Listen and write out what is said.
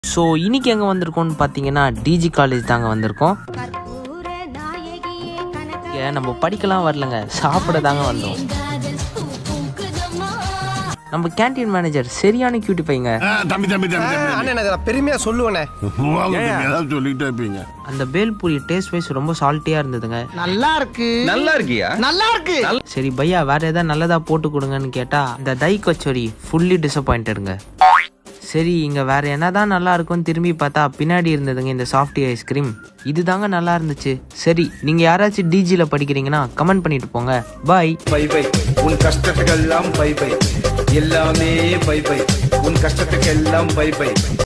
so இன்னைக்கு எங்கே வந்திருக்கோம்னு பார்த்தீங்கன்னா டிஜி காலேஜ் தாங்க வந்திருக்கோம் கற்பூர நாயகியே கனக இங்க நம்ம படிக்கலாம் வரலங்க சாப்பிட தாங்க வந்தோம் நம்ம கேண்டீன் மேனேஜர் சரியான கியூட்டி பையங்க ஆ, தம்பி தம்பி தம்பி தம்பி அண்ணே நான் இதெல்லாம் பெருமையா சொல்லுவேனே வாங்க தம்பி, ஏதாவது சொல்லிட்டே இருப்பீங்க அந்த பேல்பூரி டேஸ்ட் வைஸ் ரொம்ப சால்ட்டியாக இருந்ததுங்க நல்லா இருக்கு நல்லா இருக்கியா நல்லா இருக்கு சரி பையா வேற ஏதாவது நல்லதா போட்டு கொடுங்கன்னு கேட்டா இந்த தை கச்சோரி ஃபுல்லி டிசப்பாயிண்டடுங்க சரி இங்க வேற என்னதான் நல்லா இருக்கும்னு திரும்பி பார்த்தா பின்னாடி இருந்ததுங்க இந்த சாஃப்டி ஐஸ்கிரீம் இதுதாங்க நல்லா இருந்துச்சு சரி நீங்க யாராச்சும் டிஜில படிக்கிறீங்கன்னா கமெண்ட் பண்ணிட்டு போங்க பாய் பை பை உன் கஷ்டத்துக்கெல்லாம் பை பை எல்லாமே பை பை உன் கஷ்டத்துக்கெல்லாம் பை பை